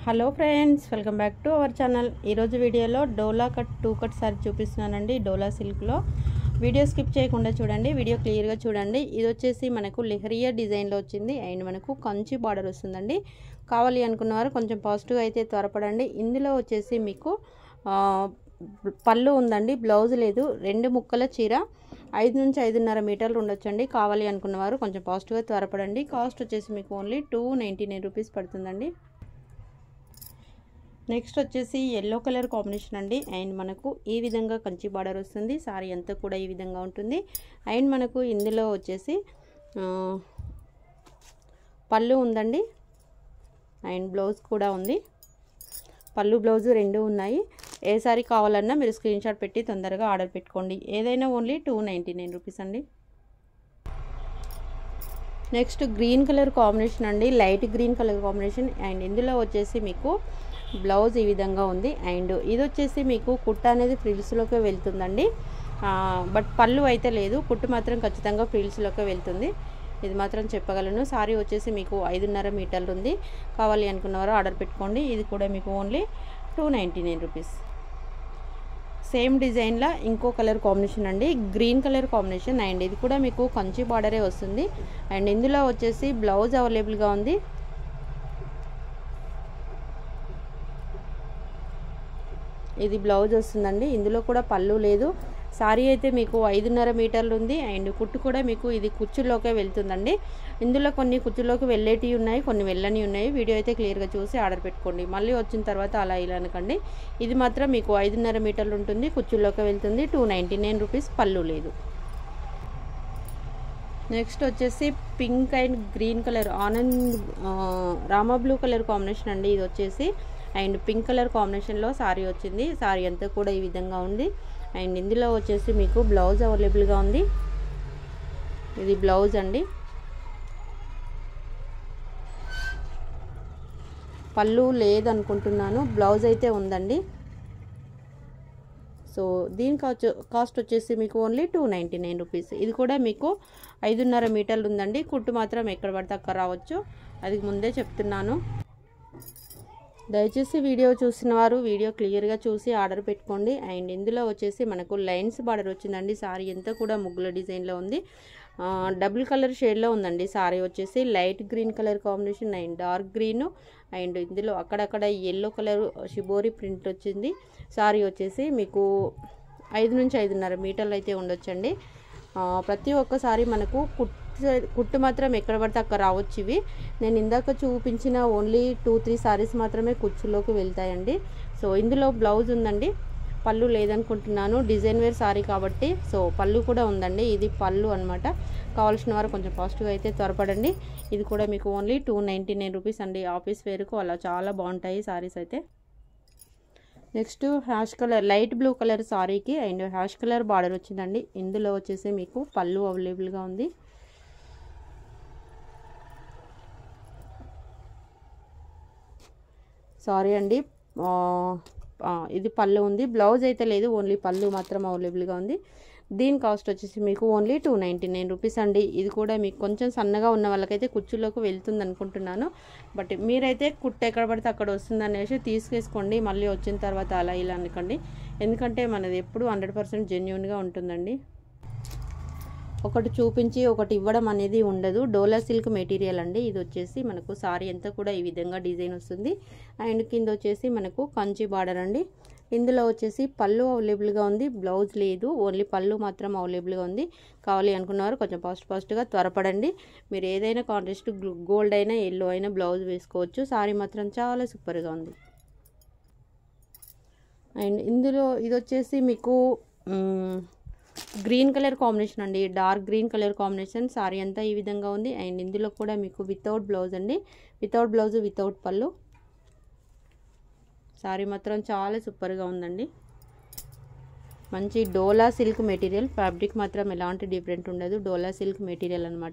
hello friends welcome back to our channel ఈరోజు వీడియోలో Dola cut to cut sari చూపిస్తున్నానండి డోలా సిల్క్లో వీడియో స్కిప్ చేయకుండా చూడండి వీడియో క్లియర్గా చూడండి ఇది వచ్చేసి మనకు లెహరియా డిజైన్లో వచ్చింది అండ్ మనకు కంచి బార్డర్ వస్తుందండి కావాలి అనుకున్నవారు కొంచెం పాజిటివ్గా అయితే త్వరపడండి ఇందులో వచ్చేసి మీకు ఆ, పళ్ళు ఉందండి బ్లౌజ్ లేదు రెండు ముక్కల చీర ఐదు నుంచి ఐదున్నర మీటర్లు ఉండొచ్చండి కావాలి అనుకున్నవారు కొంచెం పాజిటివ్గా త్వరపడండి కాస్ట్ వచ్చేసి మీకు only two ninety nine rupees పడుతుందండి నెక్స్ట్ వచ్చేసి ఎల్లో కలర్ కాంబినేషన్ అండి అండ్ మనకు ఈ విధంగా కంచి బార్డర్ వస్తుంది సారీ అంతా కూడా ఈ విధంగా ఉంటుంది అండ్ మనకు ఇందులో వచ్చేసి ఆ, పళ్ళు ఉందండి అండ్ బ్లౌజ్ కూడా ఉంది పళ్ళు బ్లౌజ్ రెండు ఉన్నాయి ఏ సారీ కావాలన్నా మీరు స్క్రీన్ షాట్ పెట్టి తొందరగా ఆర్డర్ పెట్టుకోండి ఏదైనా only two ninety nine rupees అండి నెక్స్ట్ గ్రీన్ కలర్ కాంబినేషన్ అండి light green colour combination and ఇందులో వచ్చేసి మీకు బ్లౌజ్ ఈ విధంగా ఉంది అండ్ ఇది వచ్చేసి మీకు కుట్ట అనేది ఫ్రిల్స్లోకి వెళ్తుందండి బట్ పళ్ళు అయితే లేదు కుట్టు మాత్రం ఖచ్చితంగా ఫ్రిల్స్లోకి వెళ్తుంది ఇది మాత్రం చెప్పగలను సారీ వచ్చేసి మీకు ఐదున్నర మీటర్లు ఉంది కావాలి అనుకున్నవారు ఆర్డర్ పెట్టుకోండి ఇది కూడా మీకు only two ninety nine rupees same డిజైన్లో ఇంకో కలర్ కాంబినేషన్ అండి గ్రీన్ కలర్ కాంబినేషన్ అండ్ ఇది కూడా మీకు కంచి బార్డరే వస్తుంది అండ్ ఇందులో వచ్చేసి బ్లౌజ్ అవైలబుల్గా ఉంది ఇది బ్లౌజ్ వస్తుందండి ఇందులో కూడా పళ్ళు లేదు సారీ అయితే మీకు ఐదున్నర మీటర్లు ఉంది అండ్ కుట్టు కూడా మీకు ఇది కుచ్చులోకే వెళ్తుందండి ఇందులో కొన్ని కుచ్చులోకి వెళ్ళేటివి ఉన్నాయి కొన్ని వెళ్ళని ఉన్నాయి వీడియో అయితే క్లియర్గా చూసి ఆర్డర్ పెట్టుకోండి మళ్ళీ వచ్చిన తర్వాత అలా ఇలా అనకండి ఇది మాత్రం మీకు ఐదున్నర మీటర్లు ఉంటుంది కుచ్చులోకి వెళ్తుంది టూ నైంటీ నైన్ రూపీస్ పళ్ళు లేదు నెక్స్ట్ వచ్చేసి పింక్ అండ్ గ్రీన్ కలర్ ఆనంద్ రామా బ్లూ కలర్ కాంబినేషన్ అండి ఇది వచ్చేసి అండ్ పింక్ కలర్ కాంబినేషన్లో సారీ వచ్చింది సారీ అంతా కూడా ఈ విధంగా ఉంది అండ్ ఇందులో వచ్చేసి మీకు బ్లౌజ్ అవైలబుల్గా ఉంది ఇది బ్లౌజ్ అండి పళ్ళు లేదనుకుంటున్నాను బ్లౌజ్ అయితే ఉందండి సో దీని కాస్ట్ కాస్ట్ వచ్చేసి మీకు only two ninety nine rupees ఇది కూడా మీకు ఐదున్నర మీటర్లు ఉందండి కుట్టు మాత్రం ఎక్కడ పడితే అక్కడ రావచ్చు అది ముందే చెప్తున్నాను దయచేసి వీడియో చూసిన వారు వీడియో క్లియర్గా చూసి ఆర్డర్ పెట్టుకోండి అండ్ ఇందులో వచ్చేసి మనకు లైన్స్ బార్డర్ వచ్చిందండి సారీ అంతా కూడా ముగ్గుల డిజైన్లో ఉంది డబుల్ కలర్ షేడ్లో ఉందండి సారీ వచ్చేసి light green colour combination and dark green and ఇందులో అక్కడక్కడ ఎల్లో కలర్ షిబోరి ప్రింట్ వచ్చింది సారీ వచ్చేసి మీకు ఐదు నుంచి ఐదున్నర మీటర్లు అయితే ఉండొచ్చండి ప్రతి ఒక్కసారి మనకు కుట్టు కుట్టు మాత్రం ఎక్కడ పడితే అక్కడ రావచ్చు ఇవి నేను ఇందాక చూపించిన ఓన్లీ టూ త్రీ సారీస్ మాత్రమే కుచ్చులోకి వెళ్తాయండి సో ఇందులో బ్లౌజ్ ఉందండి పళ్ళు లేదనుకుంటున్నాను డిజైన్ వేర్ సారీ కాబట్టి సో పళ్ళు కూడా ఉందండి ఇది పళ్ళు అనమాట కావాల్సిన వారు కొంచెం పాజిటివ్గా అయితే త్వరపడండి ఇది కూడా మీకు only two ninety nine rupees అండి ఆఫీస్ వేరుకు అలా చాలా బాగుంటాయి సారీస్ అయితే next hash colour light blue colour సారీకి అండ్ హ్యాష్ కలర్ బార్డర్ వచ్చిందండి ఇందులో వచ్చేసి మీకు పళ్ళు అవైలబుల్గా ఉంది సారీ అండి ఇది పళ్ళు ఉంది బ్లౌజ్ అయితే లేదు ఓన్లీ పళ్ళు మాత్రం అవైలబుల్గా ఉంది దీని కాస్ట్ వచ్చేసి మీకు only two ninety nine rupees అండి ఇది కూడా మీకు కొంచెం సన్నగా ఉన్న వాళ్ళకైతే కుర్చీలోకి వెళ్తుంది అనుకుంటున్నాను బట్ మీరైతే కుట్ట ఎక్కడ పడితే అక్కడ వస్తుంది అనేసి తీసుకేసుకోండి మళ్ళీ వచ్చిన తర్వాత అలా ఇలా అనుకోండి ఎందుకంటే మనది ఎప్పుడు హండ్రెడ్ పర్సెంట్ జెన్యున్గా ఉంటుందండి ఒకటి చూపించి ఒకటి ఇవ్వడం అనేది ఉండదు డోలా సిల్క్ మెటీరియల్ అండి ఇది వచ్చేసి మనకు సారీ అంతా కూడా ఈ విధంగా డిజైన్ వస్తుంది అండ్ కింద వచ్చేసి మనకు కంచి బార్డర్ అండి ఇందులో వచ్చేసి పళ్ళు అవైలబుల్గా ఉంది బ్లౌజ్ లేదు ఓన్లీ పళ్ళు మాత్రం అవైలబుల్గా ఉంది కావాలి అనుకున్నవారు కొంచెం ఫాస్ట్ ఫాస్ట్గా త్వరపడండి మీరు ఏదైనా కాంట్రాస్ట్ గోల్డ్ అయినా ఎల్లో అయినా బ్లౌజ్ వేసుకోవచ్చు సారీ మాత్రం చాలా సూపర్గా ఉంది అండ్ ఇందులో ఇది వచ్చేసి మీకు గ్రీన్ కలర్ కాంబినేషన్ అండి dark green colour combination sari అంతా ఈ విధంగా ఉంది అండ్ ఇందులో కూడా మీకు వితౌట్ బ్లౌజ్ అండి వితౌట్ బ్లౌజ్ వితౌట్ పళ్ళు సారీ మాత్రం చాలా సూపర్గా ఉందండి మంచి డోలా సిల్క్ మెటీరియల్ ఫ్యాబ్రిక్ మాత్రం ఎలాంటి డిఫరెంట్ ఉండదు డోలా సిల్క్ మెటీరియల్ అనమాట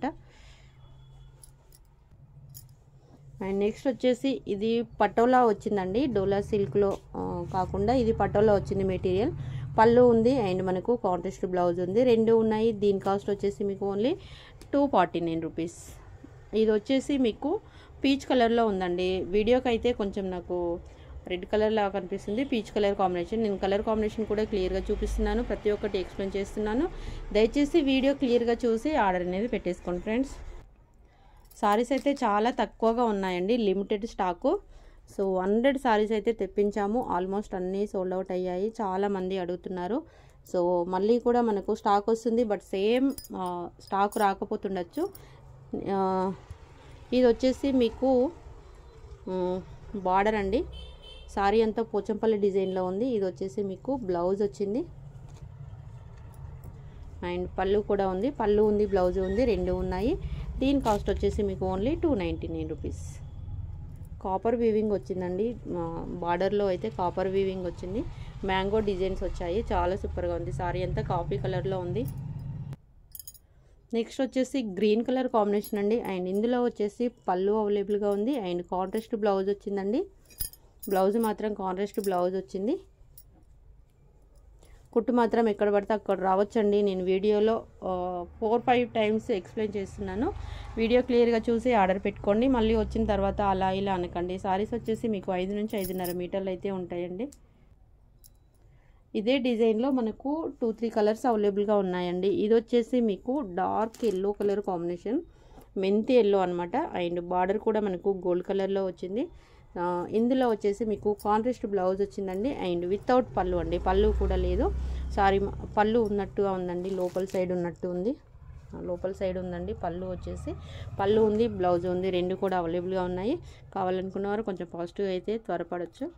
అండ్ నెక్స్ట్ వచ్చేసి ఇది పటోలా వచ్చిందండి డోలా సిల్క్లో కాకుండా ఇది పటోలా వచ్చింది మెటీరియల్ పళ్ళు ఉంది అండ్ మనకు కాంట్రాస్ట్ బ్లౌజ్ ఉంది రెండు ఉన్నాయి దీని కాస్ట్ వచ్చేసి మీకు only two forty nine rupees ఇది వచ్చేసి మీకు పీచ్ కలర్లో ఉందండి వీడియోకి అయితే కొంచెం నాకు రెడ్ కలర్ లాగా కనిపిస్తుంది పీచ్ కలర్ కాంబినేషన్ నేను కలర్ కాంబినేషన్ కూడా క్లియర్గా చూపిస్తున్నాను ప్రతి ఒక్కటి ఎక్స్ప్లెయిన్ చేస్తున్నాను దయచేసి వీడియో క్లియర్గా చూసి ఆర్డర్ అనేది పెట్టేసుకోండి ఫ్రెండ్స్ సారీస్ అయితే చాలా తక్కువగా ఉన్నాయండి limited stock so hundred saris అయితే తెప్పించాము ఆల్మోస్ట్ అన్నీ సోల్డ్ అవుట్ అయ్యాయి చాలామంది అడుగుతున్నారు సో మళ్ళీ కూడా మనకు స్టాక్ వస్తుంది బట్ సేమ్ స్టాక్ రాకపోతుండొచ్చు ఆ, ఇది వచ్చేసి మీకు బార్డర్ అండి సారీ అంతా పోచంపల్లి డిజైన్లో ఉంది ఇది వచ్చేసి మీకు బ్లౌజ్ వచ్చింది అండ్ పళ్ళు కూడా ఉంది పళ్ళు ఉంది బ్లౌజ్ ఉంది రెండు ఉన్నాయి దీని కాస్ట్ వచ్చేసి మీకు only two ninety nine rupees copper weaving వచ్చిందండి బార్డర్లో అయితే కాపర్ వీవింగ్ వచ్చింది మ్యాంగో డిజైన్స్ వచ్చాయి చాలా సూపర్గా ఉంది సారీ అంతా కాఫీ కలర్లో ఉంది నెక్స్ట్ వచ్చేసి గ్రీన్ కలర్ కాంబినేషన్ అండి అండ్ ఇందులో వచ్చేసి పళ్ళు అవైలబుల్గా ఉంది అండ్ కాంట్రాస్ట్ బ్లౌజ్ వచ్చిందండి బ్లౌజ్ మాత్రం కాంట్రాస్ట్ బ్లౌజ్ వచ్చింది కుట్టు మాత్రం ఎక్కడ పడితే అక్కడ రావచ్చండి నేను వీడియోలో ఫోర్ ఫైవ్ టైమ్స్ ఎక్స్ప్లెయిన్ చేస్తున్నాను వీడియో క్లియర్గా చూసి ఆర్డర్ పెట్టుకోండి మళ్ళీ వచ్చిన తర్వాత అలా ఇలా అనకండి సారీస్ వచ్చేసి మీకు ఐదు నుంచి ఐదున్నర మీటర్లు అయితే ఉంటాయండి ఇదే డిజైన్లో మనకు టూ త్రీ కలర్స్ అవైలబుల్గా ఉన్నాయండి ఇది వచ్చేసి మీకు డార్క్ ఎల్లో కలర్ కాంబినేషన్ మెంతి ఎల్లో అనమాట అండ్ బార్డర్ కూడా మనకు గోల్డ్ కలర్లో వచ్చింది ఆ, ఇందులో వచ్చేసి మీకు కాంట్రాస్ట్ బ్లౌజ్ వచ్చిందండి అండ్ వితౌట్ పళ్ళు అండి పళ్ళు కూడా లేదు సారీ పళ్ళు ఉన్నట్టుగా ఉందండి లోపల సైడ్ ఉన్నట్టు ఉంది ఆ, లోపల సైడ్ ఉందండి పళ్ళు వచ్చేసి పళ్ళు ఉంది బ్లౌజ్ ఉంది రెండు కూడా అవైలబుల్గా ఉన్నాయి కావాలనుకున్నవారు కొంచెం పాజిటివ్ అయితే త్వరపడవచ్చు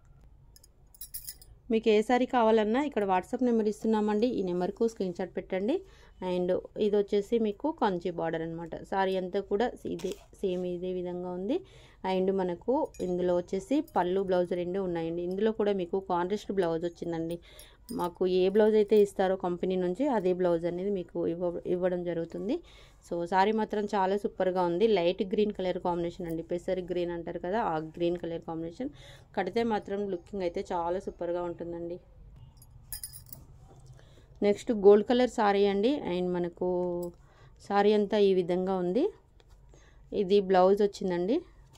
మీకు ఏ సారీ కావాలన్నా ఇక్కడ వాట్సాప్ నెంబర్ ఇస్తున్నామండి ఈ నెంబర్కు స్క్రీన్ షాట్ పెట్టండి అండ్ ఇది వచ్చేసి మీకు కంచి బార్డర్ అనమాట సారీ అంతా కూడా ఇదే సేమ్ ఇదే విధంగా ఉంది అండ్ మనకు ఇందులో వచ్చేసి పళ్ళు బ్లౌజ్ రెండు ఉన్నాయండి ఇందులో కూడా మీకు కాంట్రాస్ట్ బ్లౌజ్ వచ్చిందండి మాకు ఏ బ్లౌజ్ అయితే ఇస్తారో కంపెనీ నుంచి అదే బ్లౌజ్ అనేది మీకు ఇవ్వ ఇవ్వడం జరుగుతుంది సో సారీ మాత్రం చాలా సూపర్గా ఉంది లైట్ గ్రీన్ కలర్ కాంబినేషన్ అండి పెసర్ గ్రీన్ అంటారు కదా ఆ గ్రీన్ కలర్ కాంబినేషన్ కడితే మాత్రం లుకింగ్ అయితే చాలా సూపర్గా ఉంటుందండి నెక్స్ట్ గోల్డ్ కలర్ సారీ అండి అండ్ మనకు సారీ అంతా ఈ విధంగా ఉంది ఇది బ్లౌజ్ వచ్చిందండి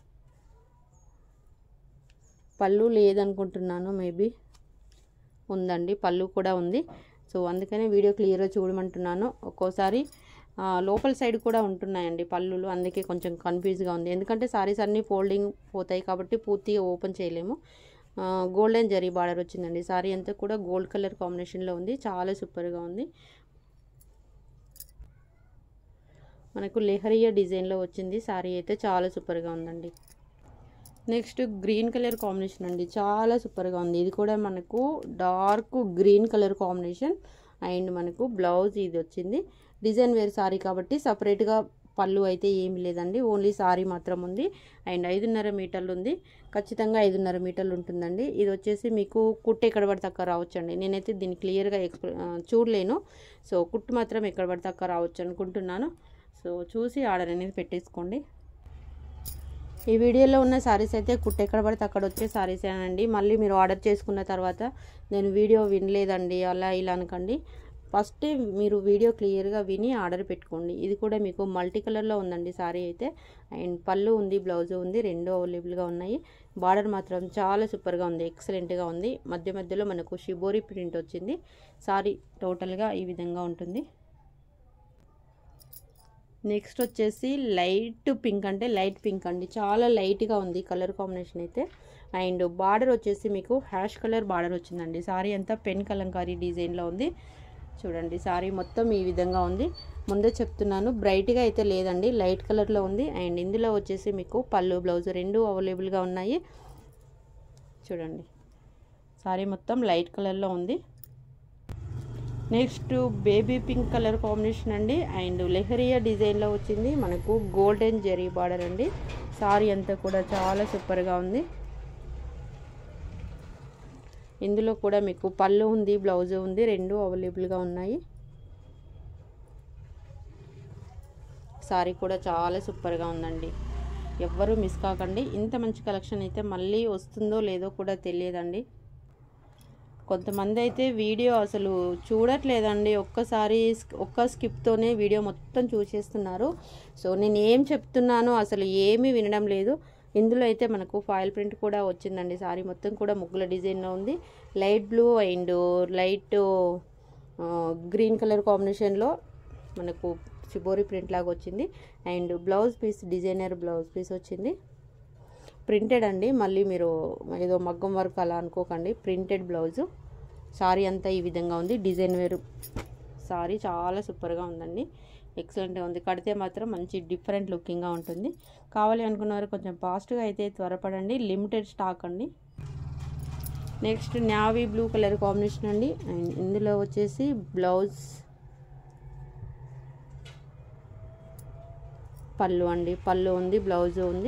పళ్ళు లేదనుకుంటున్నాను మేబీ ఉందండి పళ్ళు కూడా ఉంది సో అందుకనే వీడియో క్లియర్గా చూడమంటున్నాను ఒక్కోసారి ఆ, లోపల సైడ్ కూడా ఉంటున్నాయండి పళ్ళులు అందుకే కొంచెం కన్ఫ్యూజ్గా ఉంది ఎందుకంటే సారీస్ అన్నీ ఫోల్డింగ్ పోతాయి కాబట్టి పూర్తిగా ఓపెన్ చేయలేము గోల్డెన్ జరీ బార్డర్ వచ్చిందండి సారీ అంతా కూడా గోల్డ్ కలర్ కాంబినేషన్లో ఉంది చాలా సూపర్గా ఉంది మనకు లెహరియా డిజైన్లో వచ్చింది సారీ అయితే చాలా సూపర్గా ఉందండి నెక్స్ట్ గ్రీన్ కలర్ కాంబినేషన్ అండి చాలా సూపర్గా ఉంది ఇది కూడా మనకు dark green colour combination and మనకు బ్లౌజ్ ఇది వచ్చింది డిజైన్ వేర్ సారీ కాబట్టి సపరేట్గా పళ్ళు అయితే ఏమీ లేదండి ఓన్లీ సారీ మాత్రం ఉంది అండ్ ఐదున్నర మీటర్లు ఉంది ఖచ్చితంగా ఐదున్నర మీటర్లు ఉంటుందండి ఇది వచ్చేసి మీకు కుట్టు ఎక్కడ పడితే అక్కడ రావచ్చండి నేనైతే దీన్ని క్లియర్గా ఎక్స్ప్లె ఆ, చూడలేను సో కుట్టు మాత్రం ఎక్కడ పడితే అక్కడ రావచ్చు అనుకుంటున్నాను సో చూసి ఆర్డర్ అనేది పెట్టేసుకోండి ఈ వీడియోలో ఉన్న సారీస్ అయితే కుట్టు ఎక్కడ పడితే అక్కడ వచ్చే సారీస్ అండి మళ్ళీ మీరు ఆర్డర్ చేసుకున్న తర్వాత నేను వీడియో వినలేదండి అలా ఇలా అనకండి ఫస్ట్ మీరు వీడియో క్లియర్గా విని ఆర్డర్ పెట్టుకోండి ఇది కూడా మీకు మల్టీ కలర్లో ఉందండి సారీ అయితే అండ్ పళ్ళు ఉంది బ్లౌజ్ ఉంది రెండు అవైలబుల్గా ఉన్నాయి బార్డర్ మాత్రం చాలా సూపర్గా ఉంది ఎక్సలెంట్గా ఉంది మధ్య మధ్యలో మనకు షిబోరి ప్రింట్ వచ్చింది సారీ టోటల్గా ఈ విధంగా ఉంటుంది నెక్స్ట్ వచ్చేసి లైట్ పింక్ అంటే లైట్ పింక్ అండి చాలా లైట్గా ఉంది కలర్ కాంబినేషన్ అయితే అండ్ బార్డర్ వచ్చేసి మీకు హ్యాష్ కలర్ బార్డర్ వచ్చిందండి సారీ అంతా పెన్ కలంకారీ డిజైన్లో ఉంది చూడండి సారీ మొత్తం ఈ విధంగా ఉంది ముందే చెప్తున్నాను బ్రైట్గా అయితే లేదండి లైట్ కలర్లో ఉంది అండ్ ఇందులో వచ్చేసి మీకు పళ్ళు బ్లౌజ్ రెండు అవైలబుల్గా ఉన్నాయి చూడండి సారీ మొత్తం లైట్ కలర్లో ఉంది next baby pink colour combination అండి అండ్ లెహరియా డిజైన్లో వచ్చింది మనకు గోల్డెన్ జెరీ బార్డర్ అండి సారీ అంతా కూడా చాలా సూపర్గా ఉంది ఇందులో కూడా మీకు పళ్ళు ఉంది బ్లౌజ్ ఉంది రెండు అవైలబుల్గా ఉన్నాయి సారీ కూడా చాలా సూపర్గా ఉందండి ఎవ్వరూ మిస్ కాకండి ఇంత మంచి కలెక్షన్ అయితే మళ్ళీ వస్తుందో లేదో కూడా తెలియదండి కొంతమంది అయితే వీడియో అసలు చూడట్లేదండి ఒక్కసారి sk- ఒక్క స్కిప్తోనే వీడియో మొత్తం చూసేస్తున్నారు సో నేను ఏం చెప్తున్నానో అసలు ఏమీ వినడం లేదు ఇందులో అయితే మనకు ఫాయిల్ ప్రింట్ కూడా వచ్చిందండి సారీ మొత్తం కూడా ముగ్గుల డిజైన్లో ఉంది light blue and light green colour కాంబినేషన్లో మనకు చిబోరి ప్రింట్ లాగా వచ్చింది and blouse piece designer blouse piece వచ్చింది ప్రింటెడ్ అండి మళ్ళీ మీరు ఏదో మగ్గం వర్క్ అలా అనుకోకండి ప్రింటెడ్ బ్లౌజు సారీ అంతా ఈ విధంగా ఉంది డిజైన్ వేరు సారీ చాలా సూపర్గా ఉందండి ఎక్సలెంట్గా ఉంది కడితే మాత్రం మంచి డిఫరెంట్ లుకింగ్గా ఉంటుంది కావాలి అనుకున్నవారు కొంచెం ఫాస్ట్గా అయితే త్వరపడండి లిమిటెడ్ స్టాక్ అండి next navy blue colour combination అండి అండ్ ఇందులో వచ్చేసి బ్లౌజ్ పళ్ళు అండి పళ్ళు ఉంది బ్లౌజ్ ఉంది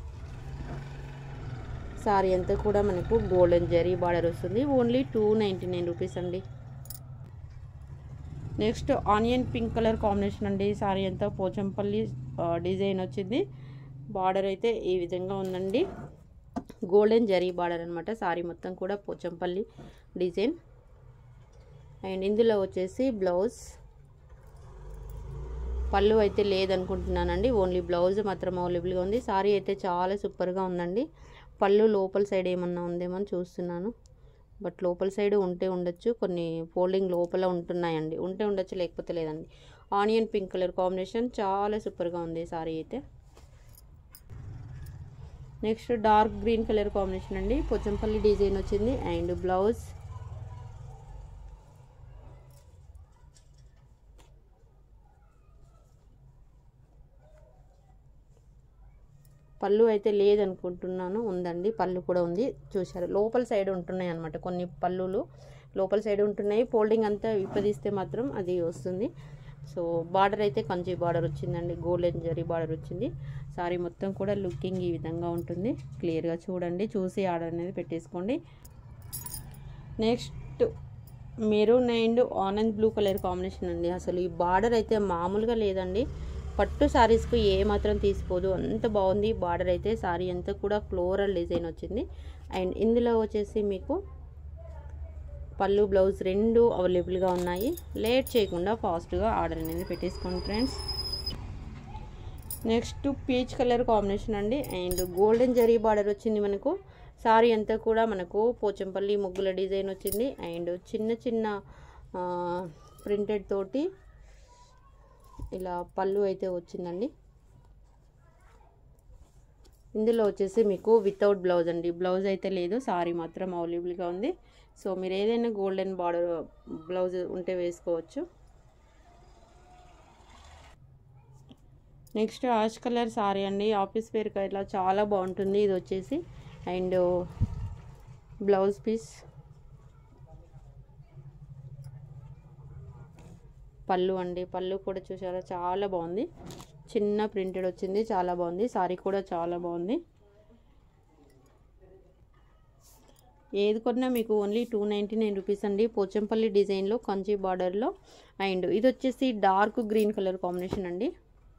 సారీ అంతా కూడా మనకు గోల్డెన్ జరీ బార్డర్ వస్తుంది only two ninety nine rupees అండి next onion pink colour combination అండి సారీ అంతా పోచంపల్లి ఆ, డిజైన్ వచ్చింది బార్డర్ అయితే ఈ విధంగా ఉందండి గోల్డెన్ జరీ బార్డర్ అనమాట సారీ మొత్తం కూడా పోచంపల్లి డిజైన్ అండ్ ఇందులో వచ్చేసి బ్లౌజ్ పళ్ళు అయితే లేదనుకుంటున్నానండి ఓన్లీ బ్లౌజ్ మాత్రం అవైలబుల్గా ఉంది సారీ అయితే చాలా సూపర్గా ఉందండి పళ్ళు లోపల సైడ్ ఏమన్నా ఉందేమో అని చూస్తున్నాను బట్ లోపల సైడ్ ఉంటే ఉండొచ్చు కొన్ని ఫోల్డింగ్ లోపల ఉంటున్నాయండి ఉంటే ఉండొచ్చు లేకపోతే లేదండి ఆనియన్ పింక్ కలర్ కాంబినేషన్ చాలా సూపర్గా ఉంది సారీ అయితే next dark green colour combination అండి పొచ్చంపల్లి డిజైన్ వచ్చింది అండ్ బ్లౌజ్ పళ్ళు అయితే లేదనుకుంటున్నాను ఉందండి పళ్ళు కూడా ఉంది చూశారు లోపల సైడ్ ఉంటున్నాయి అనమాట కొన్ని పళ్ళులు లోపల సైడ్ ఉంటున్నాయి ఫోల్డింగ్ అంతా విప్పదీస్తే మాత్రం అది వస్తుంది సో బార్డర్ అయితే కంచి బార్డర్ వచ్చిందండి గోల్డెన్ జరీ బార్డర్ వచ్చింది సారీ మొత్తం కూడా లుకింగ్ ఈ విధంగా ఉంటుంది క్లియర్గా చూడండి చూసి ఆర్డర్ అనేది పెట్టేసుకోండి నెక్స్ట్ మెరూన్ అండ్ ఆనంద్ బ్లూ కలర్ కాంబినేషన్ అండి అసలు ఈ బార్డర్ అయితే మామూలుగా లేదండి పట్టు శారీస్కు ఏ మాత్రం తీసిపోదు అంత బాగుంది బార్డర్ అయితే శారీ అంతా కూడా ఫ్లోరల్ డిజైన్ వచ్చింది అండ్ ఇందులో వచ్చేసి మీకు పళ్ళు బ్లౌజ్ రెండు అవైలబుల్గా ఉన్నాయి లేట్ చేయకుండా ఫాస్ట్గా ఆర్డర్ అనేది పెట్టేసుకోండి friends next peach colour combination అండి అండ్ గోల్డెన్ జరీ బార్డర్ వచ్చింది మనకు సారీ అంతా కూడా మనకు పోచంపల్లి ముగ్గుల డిజైన్ వచ్చింది అండ్ చిన్న చిన్న ప్రింటెడ్ తోటి ఇలా పళ్ళు అయితే వచ్చిందండి ఇందులో వచ్చేసి మీకు వితౌట్ బ్లౌజ్ అండి బ్లౌజ్ అయితే లేదు సారీ మాత్రం అవైలబుల్గా ఉంది సో మీరు ఏదైనా గోల్డెన్ బార్డర్ బ్లౌజ్ ఉంటే వేసుకోవచ్చు నెక్స్ట్ ఆష్ కలర్ సారీ అండి ఆఫీస్ వేర్కి ఇట్లా చాలా బాగుంటుంది ఇది వచ్చేసి అండ్ బ్లౌజ్ పీస్ పళ్ళు అండి పళ్ళు కూడా చూసారా చాలా బాగుంది చిన్న ప్రింటెడ్ వచ్చింది చాలా బాగుంది సారీ కూడా చాలా బాగుంది ఏది కొన్నా మీకు only two ninety nine rupees అండి పోచంపల్లి డిజైన్లో కంచి బార్డర్లో అండ్ ఇది వచ్చేసి డార్క్ గ్రీన్ కలర్ కాంబినేషన్ అండి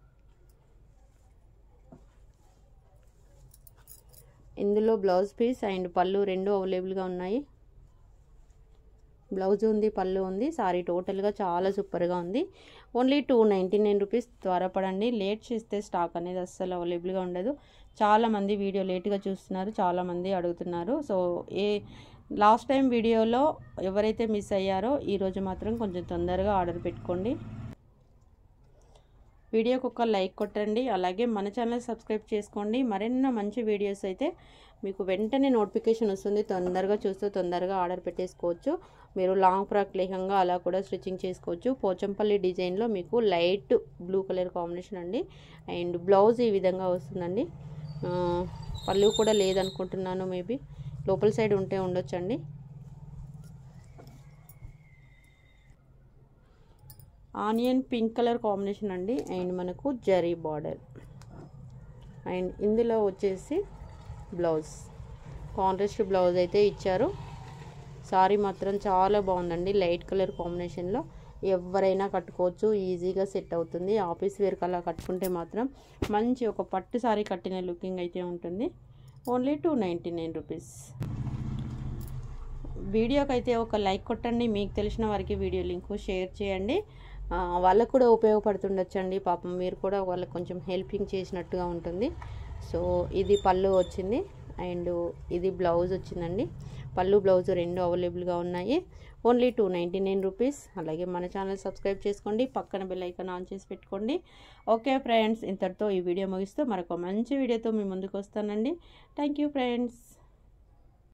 ఇందులో బ్లౌజ్ పీస్ అండ్ పళ్ళు రెండు అవైలబుల్గా ఉన్నాయి బ్లౌజ్ ఉంది పళ్ళు ఉంది సారీ టోటల్గా చాలా సూపర్గా ఉంది only two ninety nine rupees త్వరపడండి లేట్ చేస్తే స్టాక్ అనేది అస్సలు అవైలబుల్గా ఉండదు చాలామంది వీడియో లేట్గా చూస్తున్నారు చాలామంది అడుగుతున్నారు సో ఏ లాస్ట్ టైం వీడియోలో ఎవరైతే మిస్ అయ్యారో ఈరోజు మాత్రం కొంచెం తొందరగా ఆర్డర్ పెట్టుకోండి వీడియోకి ఒక లైక్ కొట్టండి అలాగే మన ఛానల్ సబ్స్క్రైబ్ చేసుకోండి మరెన్నో మంచి వీడియోస్ అయితే మీకు వెంటనే నోటిఫికేషన్ వస్తుంది తొందరగా చూస్తూ తొందరగా ఆర్డర్ పెట్టేసుకోవచ్చు మీరు లాంగ్ ఫ్రాక్ లేహంగా అలా కూడా స్టిచ్చింగ్ చేసుకోవచ్చు పోచంపల్లి డిజైన్లో మీకు లైట్ బ్లూ కలర్ కాంబినేషన్ అండి అండ్ బ్లౌజ్ ఈ విధంగా వస్తుందండి ఆ, పళ్ళు కూడా లేదనుకుంటున్నాను మేబీ లోపల సైడ్ ఉంటే ఉండొచ్చండి ఆనియన్ పింక్ కలర్ కాంబినేషన్ అండి అండ్ మనకు జరీ బార్డర్ అండ్ ఇందులో వచ్చేసి బ్లౌజ్ కాంట్రాస్ట్ బ్లౌజ్ అయితే ఇచ్చారు సారీ మాత్రం చాలా బాగుందండి లైట్ కలర్ కాంబినేషన్లో ఎవరైనా కట్టుకోవచ్చు ఈజీగా సెట్ అవుతుంది ఆఫీస్ వేర్కి అలా కట్టుకుంటే మాత్రం మంచి ఒక పట్టు సారీ కట్టిన లుకింగ్ అయితే ఉంటుంది only two ninety nine rupees వీడియోకి అయితే ఒక లైక్ కొట్టండి మీకు తెలిసిన వారికి వీడియో లింక్ షేర్ చేయండి ఆ, వాళ్ళకు కూడా ఉపయోగపడుతుండొచ్చండి పాపం మీరు కూడా వాళ్ళకి కొంచెం హెల్పింగ్ చేసినట్టుగా ఉంటుంది సో ఇది పళ్ళు వచ్చింది అండ్ ఇది బ్లౌజ్ వచ్చిందండి పళ్ళు బ్లౌజ్ రెండు అవైలబుల్గా ఉన్నాయి only two ninety nine rupees అలాగే మన ఛానల్ సబ్స్క్రైబ్ చేసుకోండి పక్కన బెల్ ఐకాన్ ఆన్ చేసి పెట్టుకోండి ఓకే ఫ్రెండ్స్ ఇంతటితో ఈ వీడియో ముగిస్తూ మరొక మంచి వీడియోతో మీ ముందుకు వస్తానండి థ్యాంక్ యూ ఫ్రెండ్స్